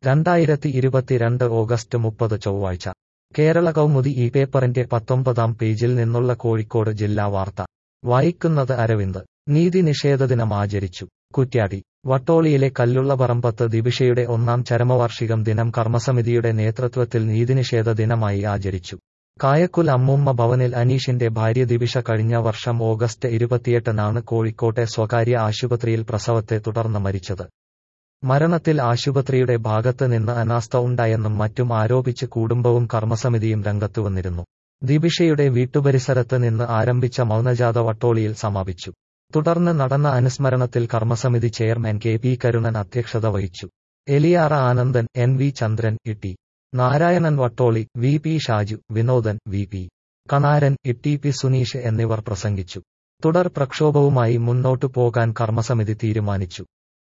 രണ്ടായിരത്തി ഇരുപത്തിരണ്ട് ഓഗസ്റ്റ് മുപ്പത് ചൊവ്വാഴ്ച കേരള കൗമുദി ഈ പേപ്പറിന്റെ പത്തൊമ്പതാം പേജിൽ നിന്നുള്ള കോഴിക്കോട് ജില്ലാ വാർത്ത വായിക്കുന്നത് അരവിന്ദ് നീതി നിഷേധ ദിനം ആചരിച്ചു കുറ്റ്യാടി വട്ടോളിയിലെ കല്ലുള്ളപറമ്പത്ത് ദിവിഷയുടെ ഒന്നാം ചരമവാർഷികം ദിനം കർമ്മസമിതിയുടെ നേതൃത്വത്തിൽ നീതിനിഷേധ ദിനമായി ആചരിച്ചു കായക്കുൽ അമ്മൂമ്മ ഭവനിൽ അനീഷിന്റെ ഭാര്യ ദിവിഷ കഴിഞ്ഞ വർഷം ഓഗസ്റ്റ് ഇരുപത്തിയെട്ടിനാണ് കോഴിക്കോട്ടെ സ്വകാര്യ ആശുപത്രിയിൽ പ്രസവത്തെ തുടർന്ന് മരിച്ചത് മരണത്തിൽ ആശുപത്രിയുടെ ഭാഗത്ത് നിന്ന് അനാസ്ഥ ഉണ്ടായെന്നും മറ്റും ആരോപിച്ച് കുടുംബവും കർമ്മസമിതിയും രംഗത്തു വന്നിരുന്നു ദിബിഷയുടെ വീട്ടുപരിസരത്ത് നിന്ന് ആരംഭിച്ച മൗനജാഥ വട്ടോളിയിൽ സമാപിച്ചു തുടർന്ന് നടന്ന അനുസ്മരണത്തിൽ കർമ്മസമിതി ചെയർമാൻ കെ പി കരുണൻ അധ്യക്ഷത വഹിച്ചു Eliyara Anandan N V Chandran Itti Narayanan Vattoli V P Shaju Vinodan V P Kanaran Itti P Suneesh എന്നിവർ പ്രസംഗിച്ചു തുടർ പ്രക്ഷോഭവുമായി മുന്നോട്ടു പോകാൻ കർമ്മസമിതി തീരുമാനിച്ചു